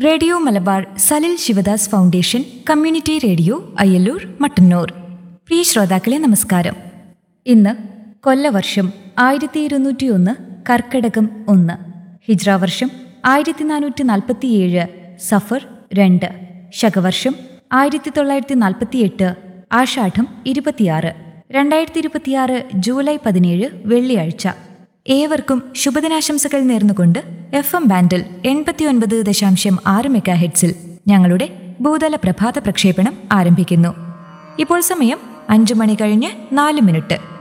radio Malabar Salil Sivadas foundation community radio Ayyallur Mattannur പ്രിയ ശ്രോതാക്കളെ നമസ്കാരം ഇന്ന് കൊല്ലവർഷം ആയിരത്തി ഇരുന്നൂറ്റിയൊന്ന് കർക്കടകം ഒന്ന് ഹിജ്ര വർഷം ആയിരത്തി നാനൂറ്റി നാൽപ്പത്തിയേഴ് സഫർ രണ്ട് ശകവർഷം ആയിരത്തി തൊള്ളായിരത്തി നാൽപ്പത്തിയെട്ട് ആഷാഢം ഇരുപത്തിയാറ് രണ്ടായിരത്തി ഇരുപത്തിയാറ് ജൂലൈ പതിനേഴ് വെള്ളിയാഴ്ച ഏവർക്കും ശുഭദിനാശംസകൾ നേർന്നുകൊണ്ട് എഫ് എം ബാൻഡിൽ എൺപത്തിയൊൻപത് ദശാംശം ആറ് മെഗാ ഹെഡ്സിൽ ഞങ്ങളുടെ ഭൂതല പ്രഭാത പ്രക്ഷേപണം ആരംഭിക്കുന്നു ഇപ്പോൾ സമയം അഞ്ചു മണി കഴിഞ്ഞ് നാല് മിനിറ്റ്